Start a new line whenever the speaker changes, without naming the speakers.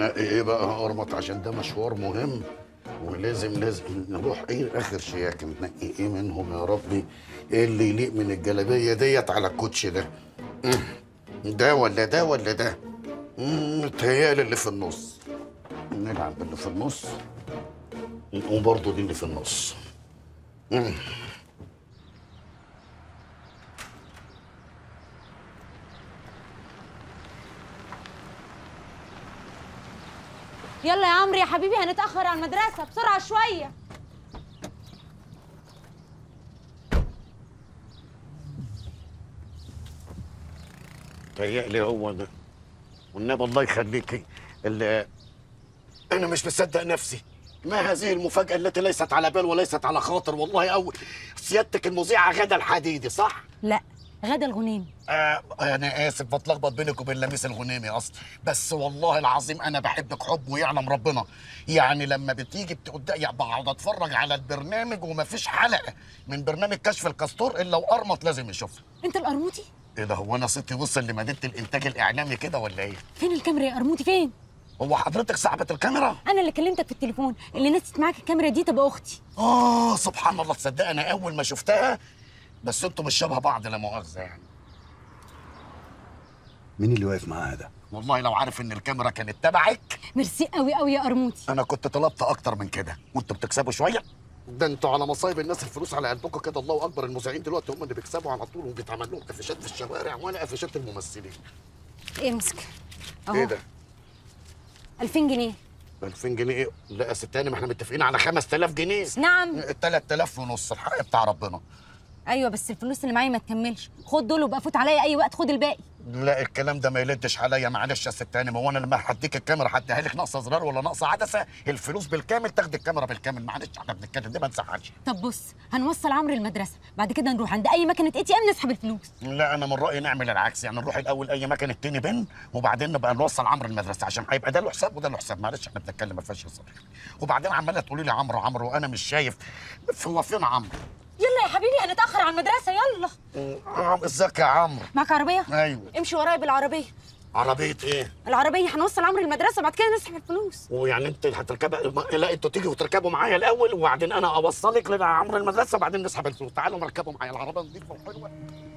ننقي ايه بقى ارمط عشان ده مشوار مهم ولازم لازم نروح ايه اخر شياكه ننقي ايه منهم يا ربي ايه اللي يليق من الجلابيه ديت على الكوتش ده مم. ده ولا ده ولا ده مم، متهيألي اللي في النص نلعب باللي في النص نقوم برضه دي اللي في النص مم.
يلا يا عمرو يا حبيبي هنتأخر على المدرسة بسرعة شوية
متهيألي هو ده والنبي الله يخليكي اللي انا مش مصدق نفسي ما هذه المفاجأة التي ليست على بال وليست على خاطر والله أول سيادتك المذيعة غدا الحديدي صح؟
لا غدا الغنيم
آه أنا آسف بتلخبط بينك وبين لميس الغنيمي أصلا بس والله العظيم أنا بحبك حب ويعلم ربنا يعني لما بتيجي بتقد- يعني بقعد أتفرج على البرنامج ومفيش حلقة من برنامج كشف الكاستور إلا وأرمط لازم يشوفها
انت القرموطي
إيه ده هو أنا صوتي وصل لمدينة الإنتاج الإعلامي كده ولا إيه؟
فين الكاميرا يا قرموطي فين
هو حضرتك صاحبة الكاميرا؟
انا اللي كلمتك في التليفون اللي نسيت معاك الكاميرا دي تبقى اختي
آه سبحان الله تصدق أنا أول ما شفتها بس أنتوا مش شبه بعض لا مؤاخذة يعني
مين اللي واقف معاها ده؟
والله لو عارف إن الكاميرا كانت تبعك
ميرسي قوي قوي يا قرموطي
انا كنت طلبت اكتر من كده وانتوا بتكسبوا شويه ده انتوا على مصايب الناس الفلوس على قلبكم كده الله اكبر المذيعين دلوقتي هم اللي بيكسبوا على طول وبيتعمل لهم قفشات في الشوارع وانا قفشات الممثلين
امسك اهو
ايه ده
2000 جنيه
2000 جنيه ايه لا يا ستاني ما احنا متفقين على 5000 جنيه
نعم
3000 ونص الحق بتاع ربنا
ايوه بس الفلوس اللي معايا ما تكملش خد دول وبقى فوت عليا اي وقت خد الباقي
لا الكلام ده ما يلدش عليا معلش يا ستاني ما هو انا لما هديك الكاميرا هديها لك ناقصه زرار ولا ناقصه عدسه الفلوس بالكامل تاخد الكاميرا بالكامل معلش احنا بنتكلم دي ما نزعلش
طب بص هنوصل عمرو المدرسه بعد كده نروح عند اي مكنه اي تي ام نسحب الفلوس
لا انا من رايي نعمل العكس يعني نروح الاول اي مكان التاني بن وبعدين نبقى نوصل عمرو المدرسه عشان هيبقى ده له حساب وده له حساب معلش احنا بنتكلم ما فيهاش هزار وبعدين عماله تقولي لي عمرو عمرو وانا مش شايف هو فين عمرو؟
يلا يا حبيبي هنتاخر على المدرسه يلا
عم- ازيك يا عمرو؟
معاك عربيه
ايوه
امشي ورايا بالعربيه
عربيه ايه؟
العربيه هنوصل عمرو المدرسه بعد كده نسحب الفلوس
ويعني انت هتركبها ما- لا انتوا تيجوا وتركبوا معايا الاول وبعدين انا اوصلك لعمرو المدرسه وبعدين نسحب الفلوس تعالوا نركبوا معايا العربيه نظيفه وحلوه